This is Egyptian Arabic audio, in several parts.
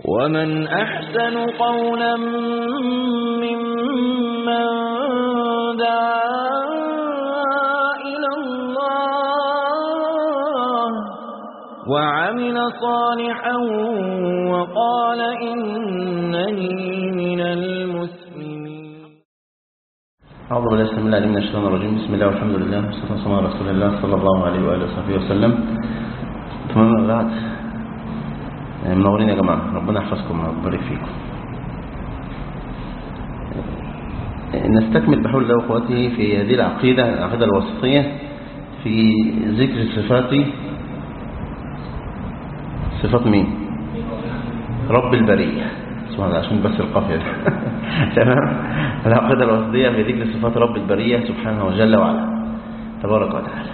ومن أحسن قولا ممن دعا إلى الله وعمل صالحا وقال إنني من المسلمين أعوذ بالله السلام الله من الشيطان الرجيم بسم الله والحمد لله والصلاة والسلام على رسول الله صلى الله عليه وآله وصحبه وسلم ثم بعد منورين يا جماعة ربنا يحفظكم ويبارك فيكم نستكمل بحول الله وقوته في هذه العقيدة العقيدة الوسطية في ذكر صفات صفات مين رب البرية سبحان الله عشان بس القافية تمام العقيدة الوسطية في ذكر صفات رب البرية سبحانه وجل وعلا تبارك وتعالى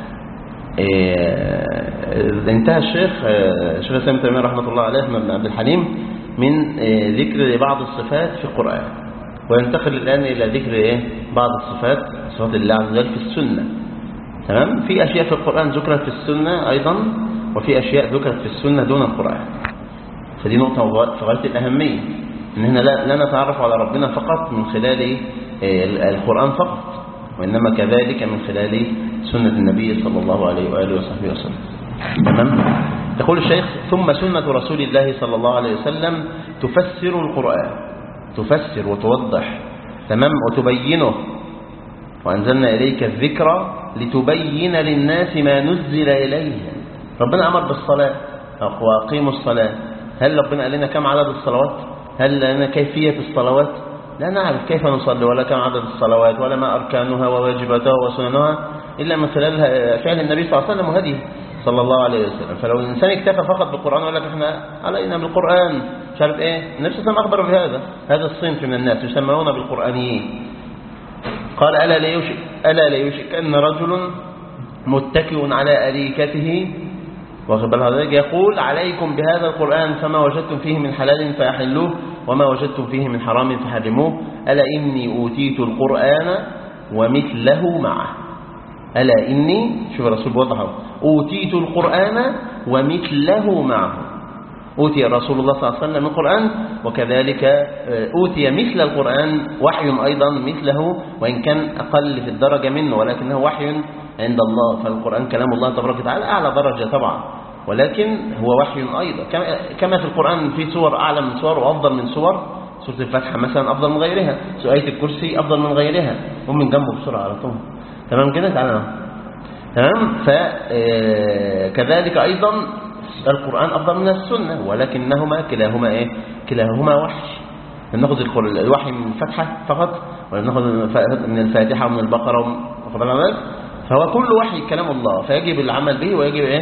إيه انتهى الشيخ الشيخ الاسلام تيميه رحمه الله عليه احمد بن عبد الحليم من إيه ذكر بعض الصفات في القران وينتقل الان الى ذكر ايه بعض الصفات صفات الله عز وجل في السنه تمام في اشياء في القران ذكرت في السنه ايضا وفي اشياء ذكرت في السنه دون القران فدي نقطه في غايه الاهميه ان احنا لا, لا نتعرف على ربنا فقط من خلال إيه القران فقط وانما كذلك من خلال سنة النبي صلى الله عليه وآله وصحبه وسلم تمام يقول الشيخ ثم سنة رسول الله صلى الله عليه وسلم تفسر القرآن تفسر وتوضح تمام وتبينه وأنزلنا إليك الذكر لتبين للناس ما نزل إليهم ربنا أمر بالصلاة وأقيموا الصلاة هل ربنا قال لنا كم عدد الصلوات هل لنا كيفية الصلوات لا نعرف كيف نصلي ولا كم عدد الصلوات ولا ما أركانها وواجباتها وسننها إلا من خلال فعل النبي صلى الله عليه وسلم وهديه صلى الله عليه وسلم فلو الإنسان اكتفى فقط بالقرآن وقال لك احنا علينا بالقرآن مش عارف ايه النبي صلى الله عليه وسلم أخبر بهذا هذا الصنف من الناس يسمون بالقرآنيين قال ألا ليوشك, ألا ليوشك أن رجل متكئ على أريكته يقول عليكم بهذا القرآن فما وجدتم فيه من حلال فأحلوه وما وجدتم فيه من حرام فحرموه ألا إني أوتيت القرآن ومثله معه ألا إني شوف الرسول بوضحه أوتيت القرآن ومثله معه أوتي رسول الله صلى الله عليه وسلم القرآن وكذلك أوتي مثل القرآن وحي أيضا مثله وإن كان أقل في الدرجة منه ولكنه وحي عند الله فالقرآن كلام الله تبارك وتعالى أعلى درجة طبعا ولكن هو وحي أيضا كما في القرآن في سور أعلى من سور وأفضل من سور سورة الفاتحة مثلا أفضل من غيرها آية الكرسي أفضل من غيرها ومن جنبه بسرعة على طول تمام كده تعالى تمام فكذلك أيضا القرآن أفضل من السنة ولكنهما كلاهما إيه كلاهما وحي ناخذ الوحي من الفتحة فقط ولا ناخذ من الفاتحة ومن البقرة ومن فهو كل وحي كلام الله فيجب العمل به ويجب إيه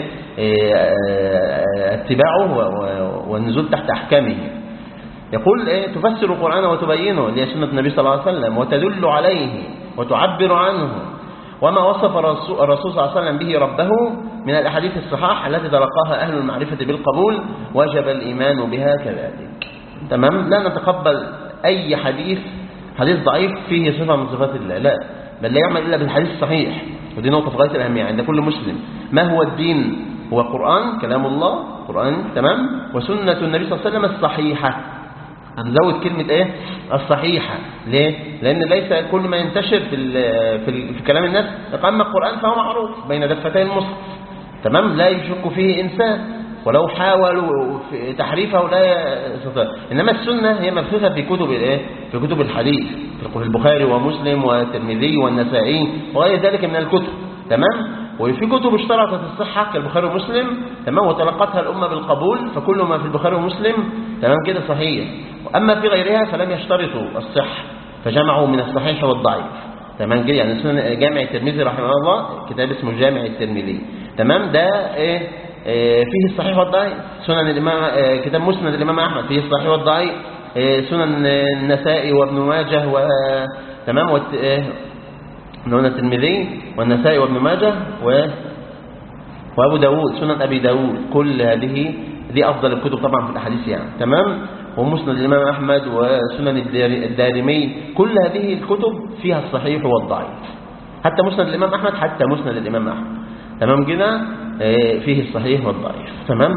اتباعه والنزول تحت أحكامه يقول إيه تفسر القرآن وتبينه اللي هي سنة النبي صلى الله عليه وسلم وتدل عليه وتعبر عنه وما وصف الرسول صلى الله عليه وسلم به ربه من الأحاديث الصحاح التي تلقاها أهل المعرفة بالقبول وجب الإيمان بها كذلك تمام لا نتقبل أي حديث حديث ضعيف فيه صفة من صفات الله لا بل لا يعمل إلا بالحديث الصحيح ودي نقطة في غاية الأهمية عند كل مسلم ما هو الدين هو قرآن كلام الله قرآن تمام وسنة النبي صلى الله عليه وسلم الصحيحة هنزود كلمة ايه الصحيحة ليه لان ليس كل ما ينتشر في في, في كلام الناس اما القرآن فهو معروف بين دفتي المصحف تمام لا يشك فيه انسان ولو حاولوا في تحريفه لا يستطيع انما السنة هي مبثوثة في كتب الايه في كتب الحديث في البخاري ومسلم والترمذي والنسائي وغير ذلك من الكتب تمام وفي كتب اشترطت الصحة كالبخاري ومسلم تمام وتلقتها الأمة بالقبول فكل ما في البخاري ومسلم تمام كده صحيح أما في غيرها فلم يشترطوا الصحة فجمعوا من الصحيح والضعيف تمام كده يعني سنن جامع الترمذي رحمه الله كتاب اسمه جامع الترمذي تمام ده ايه, إيه فيه الصحيح والضعيف سنن الإمام إيه كتاب مسند الإمام أحمد فيه الصحيح والضعيف إيه سنن النسائي وابن ماجه و تمام وت... إيه هنا الترمذي والنسائي وابن ماجه و وابو داود سنن ابي داود كل هذه دي افضل الكتب طبعا في الاحاديث يعني تمام ومسند الامام احمد وسنن الدارمي كل هذه الكتب فيها الصحيح والضعيف حتى مسند الامام احمد حتى مسند الامام احمد تمام كده فيه الصحيح والضعيف تمام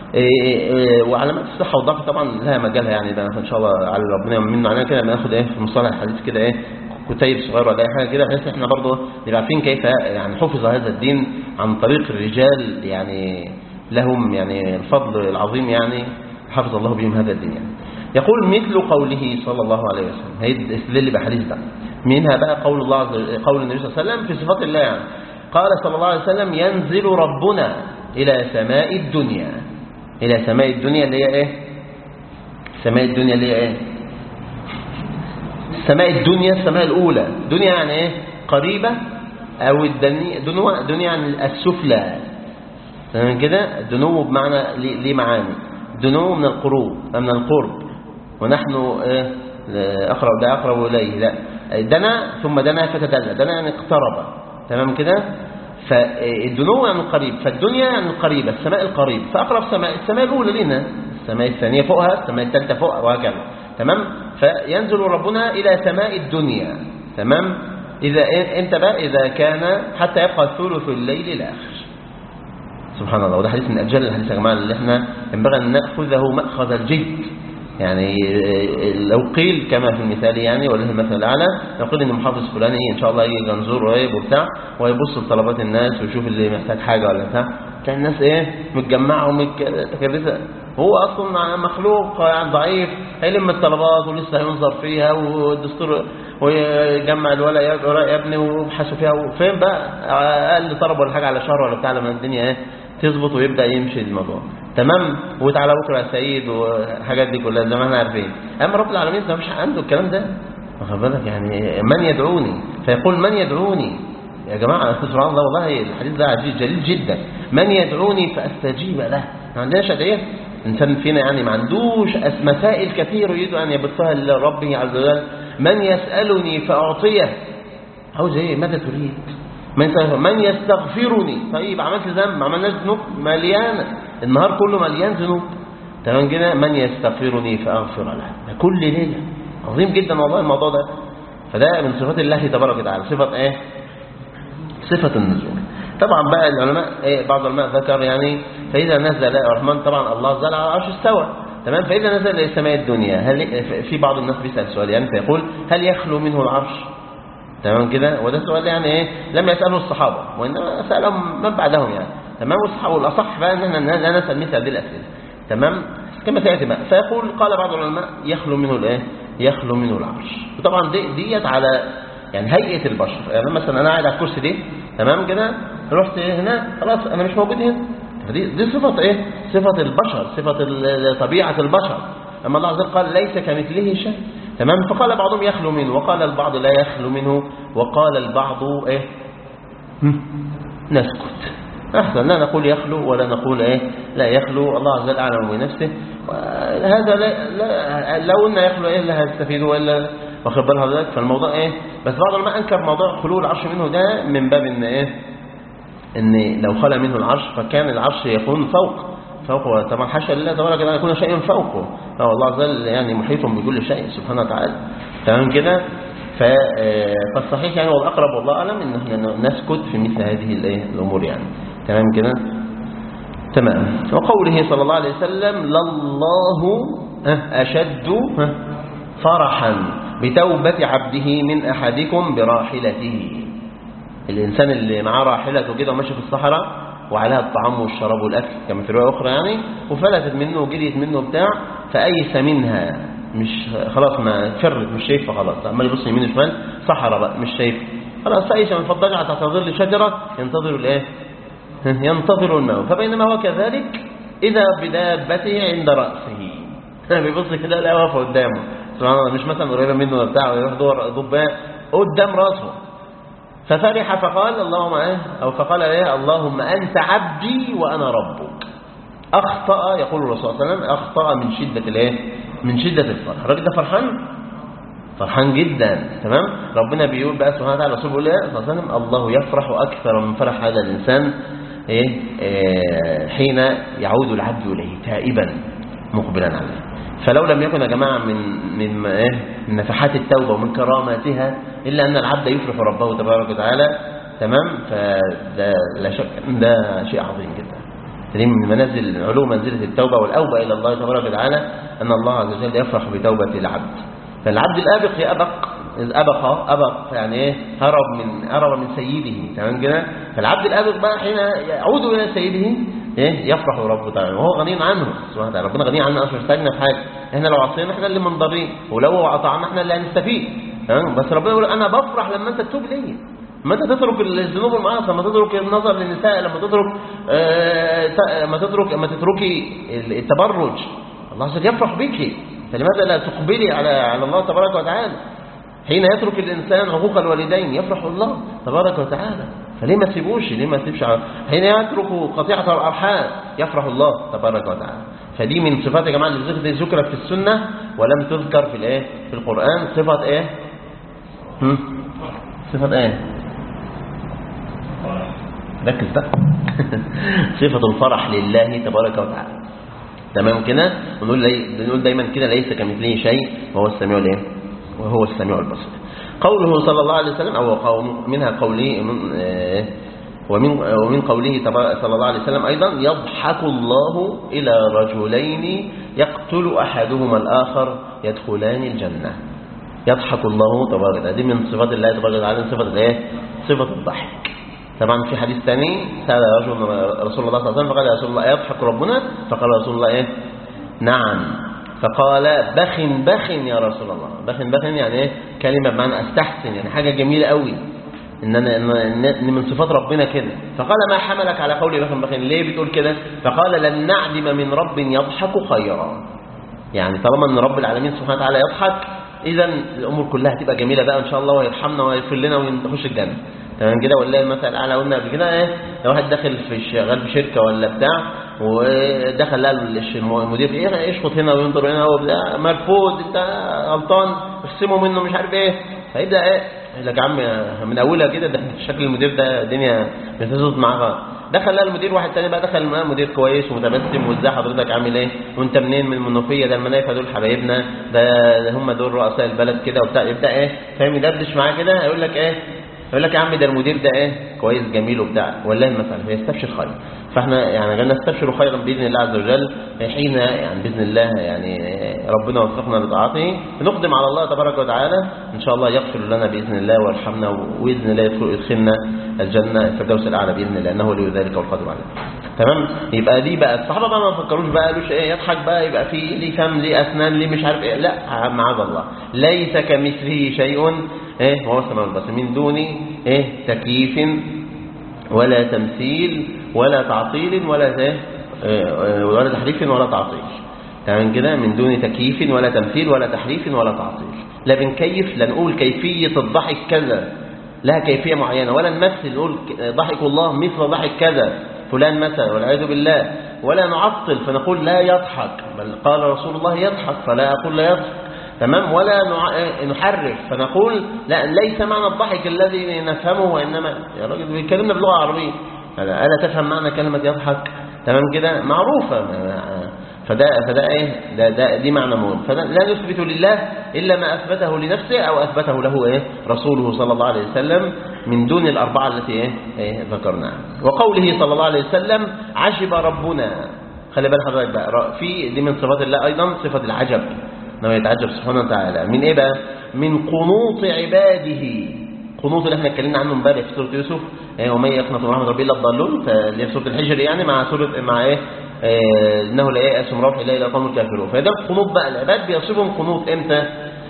إيه إيه وعلامات الصحة والضعف طبعا لها مجالها يعني ده ان شاء الله على ربنا يمن علينا كده ناخد ايه في مصطلح الحديث كده ايه كتيب صغير ولا اي حاجه كده بحيث احنا برضه نبقى عارفين كيف يعني حفظ هذا الدين عن طريق الرجال يعني لهم يعني الفضل العظيم يعني حفظ الله بهم هذا الدين يعني. يقول مثل قوله صلى الله عليه وسلم هي استدل بحديث ده منها بقى قول الله عز وجل قول النبي صلى الله عليه وسلم في صفات الله يعني قال صلى الله عليه وسلم ينزل ربنا إلى سماء الدنيا إلى سماء الدنيا اللي هي إيه سماء الدنيا اللي هي إيه سماء الدنيا السماء الأولى دنيا يعني إيه قريبة أو الدنيا دنيا, دنيا يعني السفلى تمام كده الدنو بمعنى ليه معاني دنو من القروب من القرب ونحن إيه أقرب ده أقرب إليه لا دنا ثم دنا فتدلى دنا يعني اقترب تمام كده فالدنو يعني القريب فالدنيا يعني القريبة السماء القريب فأقرب سماء السماء الأولى لنا السماء الثانية فوقها السماء الثالثة فوق وهكذا تمام فينزل ربنا إلى سماء الدنيا تمام إذا أنت بقى إذا كان حتى يبقى ثلث الليل الآخر سبحان الله وده حديث من أجل الحديث يا جماعة اللي احنا ينبغي أن نأخذه مأخذ الجد يعني لو قيل كما في المثال يعني وله المثل الأعلى لو قيل إن محافظ فلاني إن شاء الله يجي جنزور وهيب وبتاع ويبص لطلبات الناس ويشوف اللي محتاج حاجة ولا بتاع تلاقي الناس إيه متجمعة ومتكرسة هو أصلا مخلوق يعني ضعيف هيلم الطلبات ولسه هينظر فيها والدستور ويجمع الورق يا ابني ويبحثوا فيها فين بقى أقل طلب ولا حاجة على شهر ولا بتاع لما الدنيا إيه تظبط ويبدأ يمشي الموضوع تمام وتعالى بكره يا سيد والحاجات دي كلها زي ما احنا عارفين اما رب العالمين ده مش عنده الكلام ده واخد بالك يعني من يدعوني فيقول من يدعوني يا جماعه سبحان الله والله الحديث ده عجيب جليل جدا من يدعوني فاستجيب له ما عندناش ادعيه انسان فينا يعني ما عندوش مسائل كثير يريد ان يبثها لربه عز وجل من يسالني فاعطيه عاوز ايه ماذا تريد من من يستغفرني طيب عملت ذنب ما عملناش ذنوب مليانه النهار كله مليان ذنوب تمام كده من يستغفرني فاغفر له كل ليله عظيم جدا والله الموضوع ده فده من صفات الله تبارك وتعالى صفه ايه صفه النزول طبعا بقى العلماء ايه بعض العلماء ذكر يعني فاذا نزل الرحمن طبعا الله نزل على العرش استوى تمام فاذا نزل الى سماء الدنيا هل في بعض الناس بيسال سؤال يعني فيقول هل يخلو منه العرش تمام كده وده سؤال يعني ايه لم يساله الصحابه وانما سالهم من بعدهم يعني تمام والصحابه والاصح بقى ان احنا لا نسال مثل هذه الاسئله تمام كما سياتي بقى فيقول قال بعض العلماء يخلو منه الايه يخلو منه العرش وطبعا دي ديت على يعني هيئه البشر يعني مثلا انا قاعد على الكرسي دي تمام كده رحت هنا خلاص انا مش موجود هنا دي دي صفه ايه صفه البشر صفه طبيعه البشر اما الله عز وجل قال ليس كمثله شيء تمام فقال بعضهم يخلو منه وقال البعض لا يخلو منه وقال البعض ايه نسكت احسن لا نقول يخلو ولا نقول ايه لا يخلو الله عز وجل اعلم بنفسه هذا لا, لا لو قلنا يخلو ايه اللي هيستفيدوا ولا واخد بال حضرتك فالموضوع ايه بس بعض العلماء انكر موضوع خلو العرش منه ده من باب ان ايه ان لو خلى منه العرش فكان العرش يكون فوق فوقه طبعا حاشا لله تبارك وتعالى يكون شيء فوقه فهو الله عز وجل يعني محيط بكل شيء سبحانه وتعالى تمام كده فالصحيح يعني والاقرب والله اعلم ان احنا نسكت في مثل هذه الايه الامور يعني تمام كده تمام وقوله صلى الله عليه وسلم لله اشد فرحا بتوبه عبده من احدكم براحلته الانسان اللي معاه راحلته كده وماشي في الصحراء وعليها الطعام والشراب والأكل كما في رواية أخرى يعني وفلتت منه وجريت منه بتاع فأيس منها مش خلاص ما فرت مش شايفها خلاص عمال يبص يمين وشمال صحراء بقى مش شايف خلاص فأيس من فضجع تحت ظل شجرة ينتظر الايه ينتظر الماء فبينما هو كذلك إذا بدابته عند رأسه بيبص كده لا واقفه قدامه سبحان الله مش مثلا قريبه منه ولا بتاع ويروح دور ضبان قدام راسه ففرح فقال اللهم ايه او فقال ايه اللهم انت عبدي وانا ربك اخطا يقول الرسول صلى الله عليه وسلم اخطا من شده الايه من شده الفرح الراجل ده فرحان فرحان جدا تمام ربنا بيقول بقى سبحانه وتعالى رسول الله صلى الله عليه وسلم الله يفرح اكثر من فرح هذا الانسان ايه, إيه حين يعود العبد اليه تائبا مقبلا عليه فلو لم يكن يا جماعة من من ايه من نفحات التوبة ومن كراماتها إلا أن العبد يفرح ربه تبارك وتعالى تمام فده لا شك ده شيء عظيم جدا دي من منازل علو منزلة التوبة والأوبة إلى الله تبارك وتعالى أن الله عز وجل يفرح بتوبة العبد فالعبد الآبق يأبق إذ أبق أبق يعني إيه هرب من هرب من سيده تمام كده فالعبد الآبق بقى حين يعود إلى سيده إيه يفرح ربه تعالى وهو غني عنه سبحانه وتعالى ربنا غني عنه أصلا محتاجنا في حاجة إحنا لو عصينا إحنا اللي منضرين ولو أطعنا إحنا اللي هنستفيد تمام بس ربنا يقول أنا بفرح لما أنت تتوب ليا ما انت تترك الذنوب والمعاصي لما تترك النظر للنساء لما تترك آه ما تترك ما تتركي التبرج الله عز وجل يفرح بك فلماذا لا تقبلي على على الله تبارك وتعالى حين يترك الانسان حقوق الوالدين يفرح الله تبارك وتعالى فليه ما تسيبوش ليه ما تسيبش حين يترك قطيعه الارحام يفرح الله تبارك وتعالى فدي من صفات يا جماعه اللي ذكرت في السنه ولم تذكر في الايه في القران صفه ايه هم؟ صفه ايه ركز بقى صفة الفرح لله تبارك وتعالى تمام كده ونقول لي... بنقول دايما كده ليس كمثله شيء وهو السميع الايه وهو السميع البصير قوله صلى الله عليه وسلم او قول منها قوله من آه ومن ومن قوله صلى الله عليه وسلم ايضا يضحك الله الى رجلين يقتل احدهما الاخر يدخلان الجنه يضحك الله تبارك وتعالى دي من صفات الله تبارك وتعالى صفه الايه صفه الضحك طبعا في حديث ثاني سأل رجل رسول الله صلى الله عليه وسلم فقال يا رسول الله يضحك ربنا فقال رسول الله ايه نعم فقال بخ بخ يا رسول الله بخ بخ يعني ايه كلمة بمعنى استحسن يعني حاجة جميلة قوي ان انا ان من صفات ربنا كده فقال ما حملك على قولي بخ بخ ليه بتقول كده فقال لن نعدم من رب يضحك خيرا يعني طالما ان رب العالمين سبحانه وتعالى يضحك اذا الامور كلها هتبقى جميله بقى ان شاء الله ويرحمنا ويغفر لنا ونخش الجنه تمام كده ولا المثل الاعلى قلنا قبل كده ايه لو واحد داخل في شغال في شركه ولا بتاع ودخل لقى المدير ايه يشخط هنا وينظر هنا وبتاع مرفوض انت غلطان اخصمه منه مش عارف ايه فيبدا ايه يقول لك يا عم من اولها كده ده شكل المدير ده الدنيا بتظبط معاه دخل لقى المدير واحد تاني بقى دخل معاه مدير كويس ومتبسم وازاي حضرتك عامل ايه وانت منين من المنوفيه ده المنايفه دول حبايبنا ده, ده هم دول رؤساء البلد كده وبتاع يبدا ايه فاهم يدردش معاه كده يقول لك ايه يقول لك يا عم ده المدير ده ايه كويس جميل وبتاع والله المثل فيستبشر خير فاحنا يعني قلنا نستبشر خيرا باذن الله عز وجل حين يعني باذن الله يعني ربنا وفقنا لطاعته نقدم على الله تبارك وتعالى ان شاء الله يغفر لنا باذن الله ويرحمنا وباذن الله يدخلنا الجنه الفردوس الاعلى باذن الله انه ولي ذلك والقادر عليه تمام يبقى دي بقى الصحابه بقى ما فكروش بقى قالوش ايه يضحك بقى يبقى في ليه فم ليه اسنان ليه مش عارف ايه لا معاذ الله ليس كمثله شيء ايه وهو السماء البصير من دون ايه تكييف ولا تمثيل ولا تعطيل ولا ايه ولا تحريف ولا تعطيل تمام كده من دون تكييف ولا تمثيل ولا تحريف ولا تعطيل لا بنكيف لا نقول كيفية الضحك كذا لها كيفية معينة ولا نمثل نقول ضحك الله مثل ضحك كذا فلان مثلا والعياذ بالله ولا نعطل فنقول لا يضحك بل قال رسول الله يضحك فلا أقول لا يضحك تمام ولا نحرف فنقول لا ليس معنى الضحك الذي نفهمه وإنما يا راجل بيكلمنا بلغة عربية ألا تفهم معنى كلمة يضحك تمام كده معروفة فده فده ايه ده, ده دي معنى مهم فلا نثبت لله الا ما اثبته لنفسه او اثبته له ايه رسوله صلى الله عليه وسلم من دون الاربعه التي ايه, إيه ذكرناها وقوله صلى الله عليه وسلم عجب ربنا خلي بال حضرتك بقى في دي من صفات الله ايضا صفه العجب انه يتعجب سبحانه وتعالى من ايه بقى من قنوط عباده قنوط اللي احنا اتكلمنا عنه امبارح في سوره يوسف ايه ومن يقنط من رحمه ربه الا الضالون اللي في سوره الحجر يعني مع سوره مع ايه آه انه لا يأس من روح الله الا قوم الكافرون فده قنوط بقى العباد بيصيبهم قنوط امتى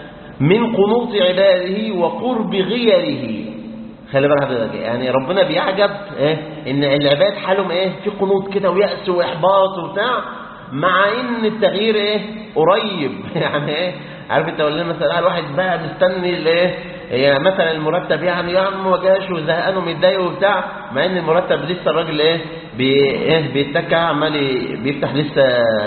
من قنوط عباده وقرب غيره خلي بالك حضرتك يعني ربنا بيعجب ايه ان العباد حالهم ايه في قنوط كده ويأس واحباط وبتاع مع ان التغيير ايه قريب يعني ايه عارف انت قلنا مثلا الواحد بقى مستني الايه هي مثلا المرتب يعني يا عم ما جاش وزهقان ومتضايق وبتاع مع ان المرتب لسه الراجل ايه بي ايه بيتكى عمال بيفتح لسه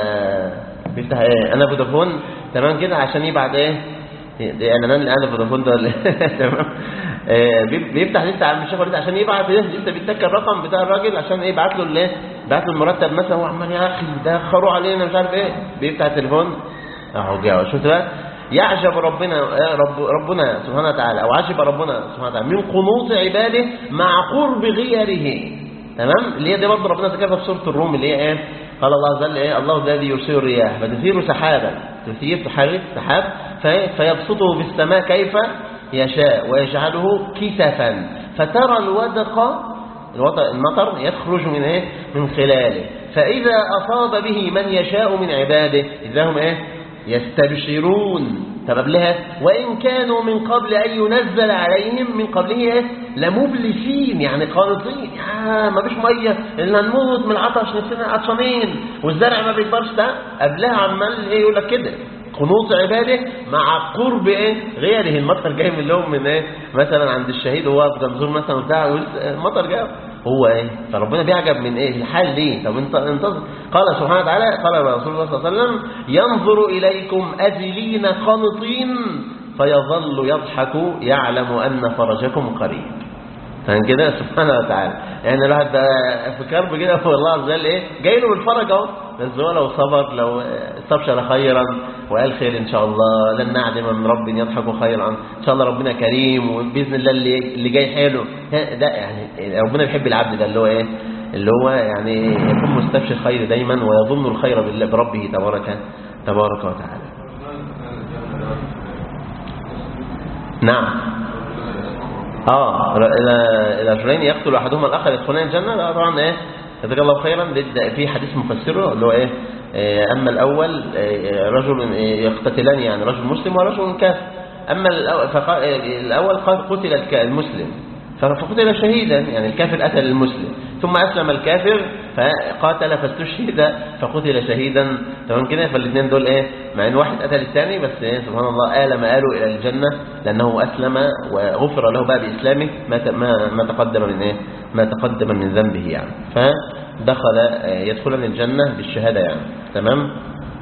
بيفتح ايه انا فودافون تمام كده عشان يبعت ايه يعني انا انا فودافون ده تمام آه بيفتح لسه على المشاكل دي عشان يبعت ايه لسه بيتكى الرقم بتاع الراجل عشان ايه يبعت له الايه يبعت له المرتب مثلا هو عمال يا اخي ده خروا علينا مش عارف ايه بيفتح التليفون اهو جاوا شفت بقى يعجب ربنا رب ربنا سبحانه وتعالى او عجب ربنا سبحانه وتعالى من قنوط عباده مع قرب غيره تمام اللي هي دي برضه ربنا ذكرها في سوره الروم اللي هي ايه قال الله عز وجل ايه الله الذي يرسل الرياح فتثير سحابا تثير تحرك سحاب في- فيبسطه في السماء كيف يشاء ويجعله كسفا فترى الودق الوط- المطر يخرج من ايه من خلاله فاذا اصاب به من يشاء من عباده اذا هم ايه يستبشرون طب قبلها وإن كانوا من قبل أن ينزل عليهم من قبله إيه؟ لمبلسين يعني قانطين يا ما فيش مية اللي هنموت من العطش نفسنا عطشانين والزرع ما بيكبرش ده قبلها عمال إيه يقول لك كده قنوط عباده مع قرب ايه غيره المطر جاي من لهم من ايه مثلا عند الشهيد هو في جمزور مثلا بتاع المطر جاي هو ايه فربنا بيعجب من ايه الحال ليه طب انت انتظر قال سبحانه وتعالى قال رسول الله صلى الله عليه وسلم ينظر اليكم اذلين قانطين فيظل يضحك يعلم ان فرجكم قريب فاهم كده سبحانه وتعالى يعني الواحد ده في كرب كده هو الله عز وجل ايه جاي له بالفرج اهو بس هو لو صبر لو استبشر خيرا وقال خير ان شاء الله لن نعدم من رب يضحك خيرا ان شاء الله ربنا كريم وباذن الله اللي اللي جاي حلو ده يعني ربنا بيحب العبد ده اللي هو ايه اللي هو يعني يكون مستبشر خير دايما ويظن الخير بالله بربه تبارك تبارك وتعالى نعم اه الرجلين يقتل احدهما الاخر يدخلان الجنه لا طبعا ايه جزاك الله خيرا بد- في حديث مفسره اللي هو ايه آه، اما الاول آه، رجل آه، يقتتلان يعني رجل مسلم ورجل كافر اما الأول, فقال الاول قال قتل الك- المسلم فقتل شهيدا يعني الكافر قتل المسلم ثم اسلم الكافر فقاتل فاستشهد فقتل شهيدا تمام كده فالاثنين دول ايه مع ان واحد قتل الثاني بس ايه سبحان الله آل مآله الى الجنه لانه اسلم وغفر له بقى باسلامه ما ت- ما ما تقدم من ايه ما تقدم من ذنبه يعني فدخل آه، يدخلن الجنه بالشهاده يعني تمام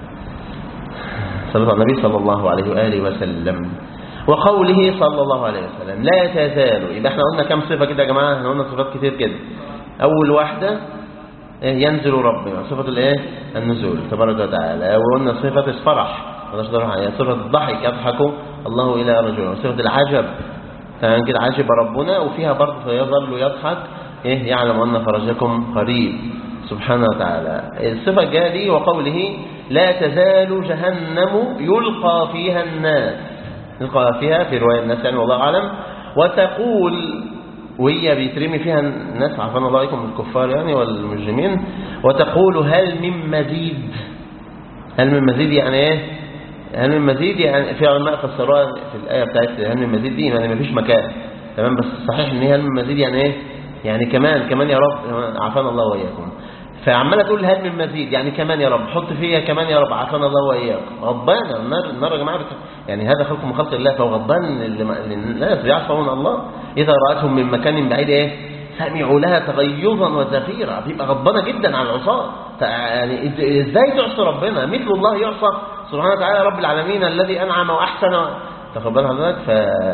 صلى الله على النبي صلى الله عليه واله وسلم وقوله صلى الله عليه وسلم لا تزال يبقى احنا قلنا كم صفه كده يا جماعه احنا قلنا صفات كتير كده اول واحده إيه؟ ينزل ربنا صفه الايه النزول تبارك وتعالى وقلنا صفه الفرح ولا صفه هي صفه الضحك يضحك الله الى رجل صفه العجب تمام كده عجب ربنا وفيها برضه فيظل يضحك ايه يعلم ان فرجكم قريب سبحانه وتعالى الصفه الجايه دي وقوله لا تزال جهنم يلقى فيها الناس يلقى فيها في روايه الناس يعني والله اعلم وتقول وهي بيترمي فيها الناس عافانا الله عليكم الكفار يعني والمجرمين وتقول هل من مزيد هل من مزيد يعني ايه هل من مزيد يعني في علماء فسروها في الايه بتاعت هل من مزيد دي يعني مفيش مكان تمام بس صحيح ان هي هل من مزيد يعني ايه يعني كمان كمان يا رب عافانا الله واياكم فعماله تقول هل من مزيد يعني كمان يا رب حط فيها كمان يا رب عافانا الله واياكم غضبان النار النار يا جماعه بت... يعني هذا خلق من خلق الله فهو غضبان لل- للناس يعصون الله اذا راتهم من مكان بعيد ايه سمعوا لها تغيظا وزفيرا بيبقى غضبانه جدا على العصاه ف- يعني إز- ازاي تعصي ربنا مثل الله يعصى سبحانه وتعالى رب العالمين الذي انعم واحسن تاخد بال حضرتك ف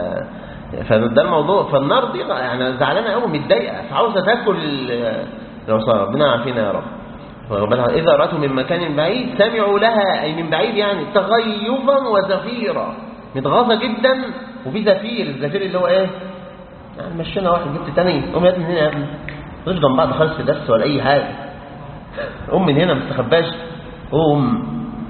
فده الموضوع فالنار دي يعني زعلانه قوي متضايقه فعاوزه تاكل ال- العصاه ربنا يعافينا يا رب واخد بالك؟ إذا رأته من مكان بعيد سمعوا لها أي من بعيد يعني تغيظا وزفيرا متغاظة جدا وفي زفير الزفير اللي هو إيه يعني مشينا واحد جبت تاني قوم يا ابني من هنا يا ابني مش جنب بعض خالص في درس ولا أي حاجة قوم من هنا ما تستخباش قوم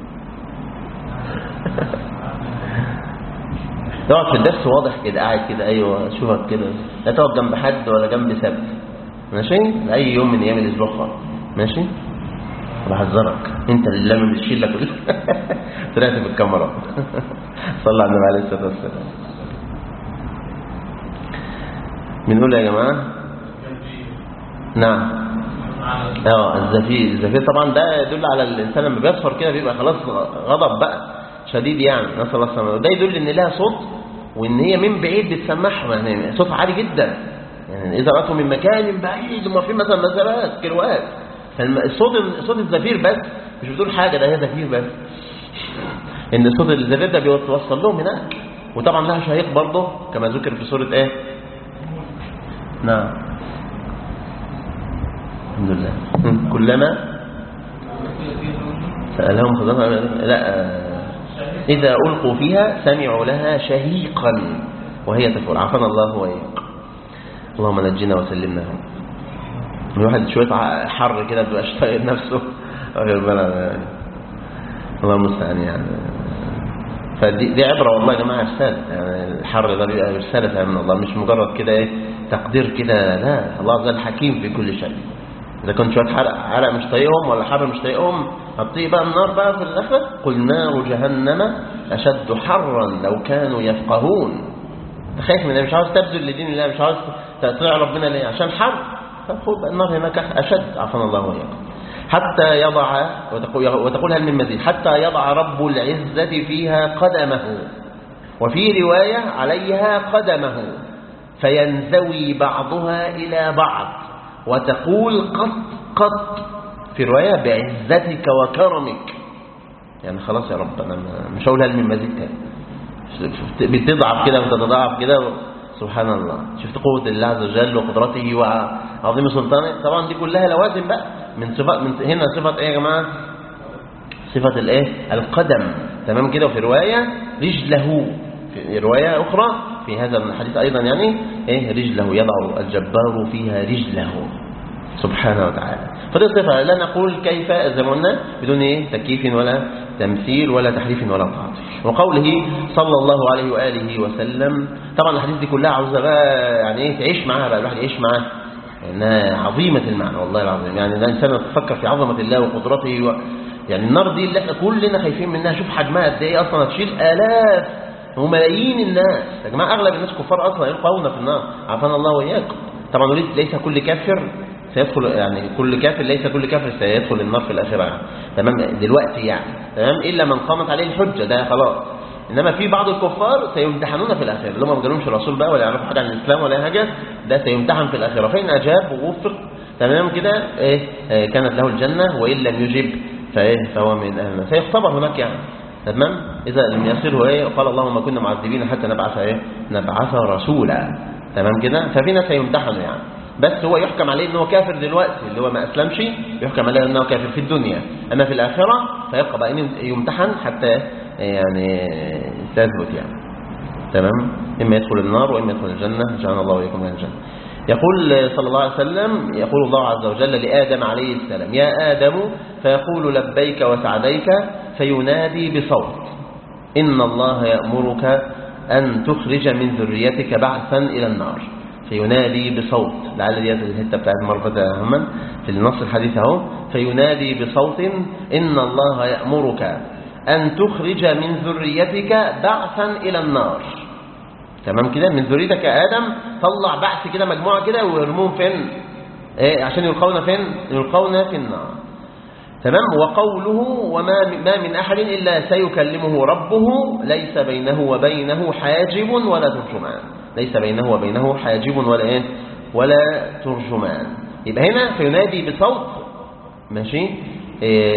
تقعد في الدرس واضح كده قاعد كده ايوه اشوفك كده لا تقعد جنب حد ولا جنب سبت ماشي اي يوم من ايام الاسبوع خالص ماشي بحذرك انت اللي لامم الشله كلها طلعت في الكاميرا صلى على النبي عليه الصلاه والسلام بنقول يا جماعه نعم اه الزفير الزفير طبعا ده يدل على الانسان لما بيصفر كده بيبقى خلاص غضب بقى شديد يعني نسال الله السلامه وده يدل ان لها صوت وان هي من بعيد بتسمعهم يعني صوت عالي جدا يعني اذا رأته من مكان بعيد وما في مثلا مسافات كيلوات فالصوت صوت الزفير بس مش بتقول حاجه ده هي زفير بس ان صوت الزفير ده بيوصل لهم هناك وطبعا لها شهيق برضه كما ذكر في سوره ايه نعم الحمد لله كلما سألهم خزانة لا إذا ألقوا فيها سمعوا لها شهيقا وهي تفور عافانا الله وإياك اللهم نجنا وسلمنا الواحد شوية ع- حر كده بيبقاش طايق نفسه واخد بالك؟ الله المستعان يعني فدي دي عبرة والله يا جماعة رسالة يعني الحر ده بيبقى رسالة فعلا من الله مش مجرد كده ايه تقدير كده لا الله عز وجل حكيم في كل شيء إذا كنت شوية حرق, حرق مش طايقهم ولا حر مش طايقهم هتطيق بقى النار بقى في الآخرة قل نار جهنم أشد حرا لو كانوا يفقهون انت خايف من إيه؟ مش عاوز تبذل لدين الله مش عاوز تطيع ربنا ليه عشان حر طب خد بقى النار هناك أشد عفوا الله وإياكم حتى يضع وتقول, وتقول هل من مزيد حتى يضع رب العزة فيها قدمه وفي رواية عليها قدمه فينزوي بعضها إلى بعض وتقول قط قط في رواية بعزتك وكرمك يعني خلاص يا رب أنا مش هقول هل من مزيد تاني بتضعف كده وتتضاعف كده سبحان الله شفت قوة الله عز وجل وقدرته وعظيم سلطانه طبعا دي كلها لوازم بقى من صفات من هنا صفة ايه يا جماعة صفة الايه القدم تمام كده وفي رواية رجله في رواية أخرى في هذا الحديث أيضا يعني ايه رجله يضع الجبار فيها رجله سبحانه وتعالى فدي صفة لا نقول كيف زي ما قلنا بدون ايه تكييف ولا تمثيل ولا تحريف ولا تعطيل وقوله صلى الله عليه وآله وسلم طبعا الحديث دي كلها عاوزة بقى يعني ايه تعيش معاها بقى الواحد يعيش معاها انها عظيمة المعنى والله العظيم يعني الانسان يتفكر في عظمة الله وقدرته و... يعني النار دي اللي احنا كلنا خايفين منها شوف حجمها قد ايه اصلا هتشيل الاف وملايين الناس يا جماعه اغلب الناس كفار اصلا يلقون في النار عافانا الله واياكم طبعا نريد ليس كل كافر سيدخل يعني كل كافر ليس كل كافر سيدخل النار في الاخره يعني. تمام دلوقتي يعني تمام الا من قامت عليه الحجه ده خلاص انما في بعض الكفار سيمتحنون في الاخره اللي هم ما جالهمش الرسول بقى ولا يعرفوا حاجه عن الاسلام ولا أي حاجه ده سيمتحن في الاخره فان اجاب ووفق تمام كده ايه آه، كانت له الجنه وان لم يجب فايه فهو من اهل النار سيختبر هناك يعني تمام اذا لم يصله ايه قال اللهم ما كنا معذبين حتى نبعث ايه نبعث رسولا تمام كده ففي ناس هيمتحنوا يعني بس هو يحكم عليه ان هو كافر دلوقتي اللي هو ما اسلمش يحكم عليه انه كافر في الدنيا اما في الاخره فيبقى بقى إن يمتحن حتى يعني تثبت يعني تمام اما يدخل النار واما يدخل الجنه جعلنا الله واياكم من الجنه يقول صلى الله عليه وسلم يقول الله عز وجل لآدم عليه السلام يا آدم فيقول لبيك وسعديك فينادي بصوت إن الله يأمرك أن تخرج من ذريتك بعثا إلى النار فينادي بصوت لعل دي الحته بتاعت مرفة هما في النص الحديث اهو فينادي بصوت إن الله يأمرك أن تخرج من ذريتك بعثا إلى النار تمام كده من ذريتك يا آدم طلع بعث كده مجموعة كده ويرموهم فين إيه عشان يلقون فين يلقون في النار تمام وقوله وما ما من أحد إلا سيكلمه ربه ليس بينه وبينه حاجب ولا ترجمان ليس بينه وبينه حاجب ولا إيه ولا ترجمان يبقى هنا فينادي بصوت ماشي إيه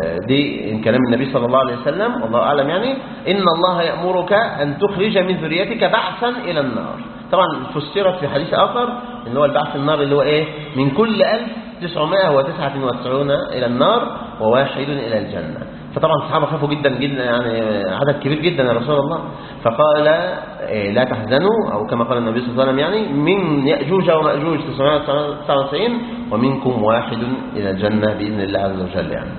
دي إن كلام النبي صلى الله عليه وسلم والله أعلم يعني إن الله يأمرك أن تخرج من ذريتك بعثا إلى النار طبعا فسرت في حديث آخر إن هو البعث النار اللي هو إيه من كل ألف 999 إلى النار وواحد إلى الجنة فطبعا الصحابة خافوا جدا جدا يعني عدد كبير جدا يا رسول الله فقال إيه لا تحزنوا أو كما قال النبي صلى الله عليه وسلم يعني من يأجوج ومأجوج 999 ومنكم واحد إلى الجنة بإذن الله عز وجل يعني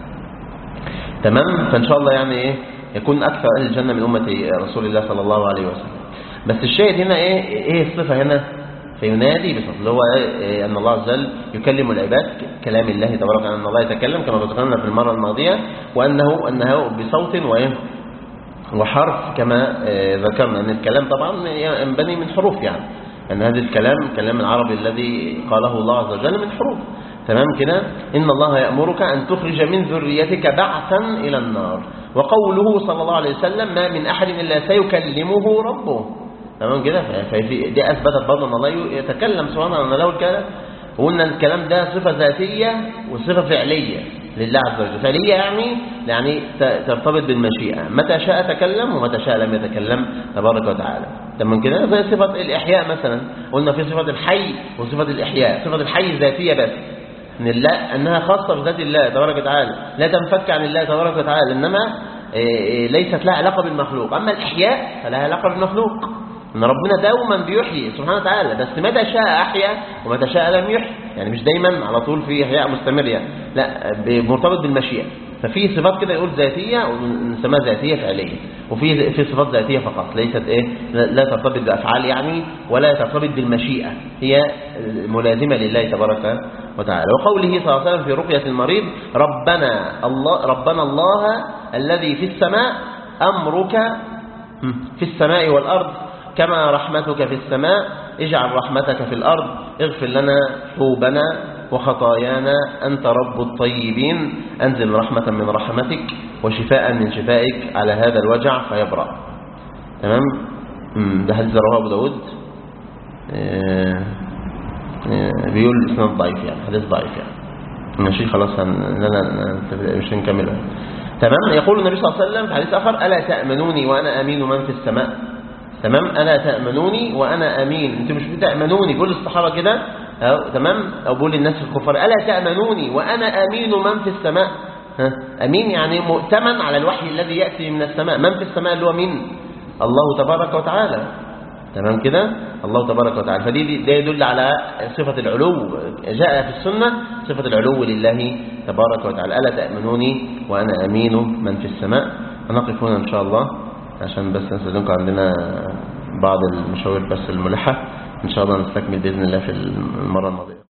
تمام فإن شاء الله يعني إيه يكون أكثر أهل الجنة من أمة رسول الله صلى الله عليه وسلم بس الشاهد هنا إيه إيه الصفة هنا فينادي بصوت اللي هو إيه أن الله عز وجل يكلم العباد كلام الله تبارك وتعالى أن الله يتكلم كما ذكرنا في المرة الماضية وأنه أنه بصوت وإيه وحرف كما ذكرنا أن الكلام طبعا ينبني من حروف يعني أن هذا الكلام كلام العربي الذي قاله الله عز وجل من حروف تمام كده إن الله يأمرك أن تخرج من ذريتك بعثا إلى النار وقوله صلى الله عليه وسلم ما من أحد إلا سيكلمه ربه تمام كده ففي دي أثبتت برضه أن الله يتكلم سبحانه أن له الكلام وقلنا الكلام ده صفة ذاتية وصفة فعلية لله عز وجل فعلية يعني يعني ترتبط بالمشيئة متى شاء تكلم ومتى شاء لم يتكلم تبارك وتعالى تمام كده زي صفة الإحياء مثلا قلنا في صفة الحي وصفة الإحياء صفة الحي ذاتية بس ان الله انها خاصه بذات الله تبارك وتعالى لا تنفك عن الله تبارك وتعالى انما ليست لها علاقه بالمخلوق اما الاحياء فلها علاقه بالمخلوق ان ربنا دوما بيحيي سبحانه وتعالى بس متى شاء احيا ومتى شاء لم يحيي يعني مش دايما على طول في احياء مستمر يعني لا مرتبط بالمشيئه ففي صفات كده يقول ذاتيه ونسميها ذاتيه فعليه وفي في صفات ذاتيه فقط ليست ايه لا ترتبط بافعال يعني ولا ترتبط بالمشيئه هي ملازمه لله تبارك وتعالى وقوله صلى الله عليه وسلم في رقيه المريض ربنا الله ربنا الله الذي في السماء امرك في السماء والارض كما رحمتك في السماء اجعل رحمتك في الأرض اغفر لنا حوبنا وخطايانا أنت رب الطيبين أنزل رحمة من رحمتك وشفاء من شفائك على هذا الوجع فيبرأ تمام ده حديث رواه أبو داود بيقول إسناد ضعيف يعني حديث ضعيف يعني ماشي خلاص لا لا مش هنكمله تمام يقول النبي صلى الله عليه وسلم في حديث آخر ألا تأمنوني وأنا أمين من في السماء تمام ألا تأمنوني وأنا أمين أنتوا مش بتأمنوني كل الصحابة كده أو تمام أو بقول للناس الكفار ألا تأمنوني وأنا أمين من في السماء ها أمين يعني مؤتمن على الوحي الذي يأتي من السماء من في السماء اللي هو مين الله تبارك وتعالى تمام كده الله تبارك وتعالى فدي ده يدل على صفة العلو جاء في السنة صفة العلو لله تبارك وتعالى ألا تأمنوني وأنا أمين من في السماء هنقف هنا إن شاء الله عشان بس نستخدمكم عندنا بعض المشاوير بس الملحة إن شاء الله نستكمل بإذن الله في المرة الماضية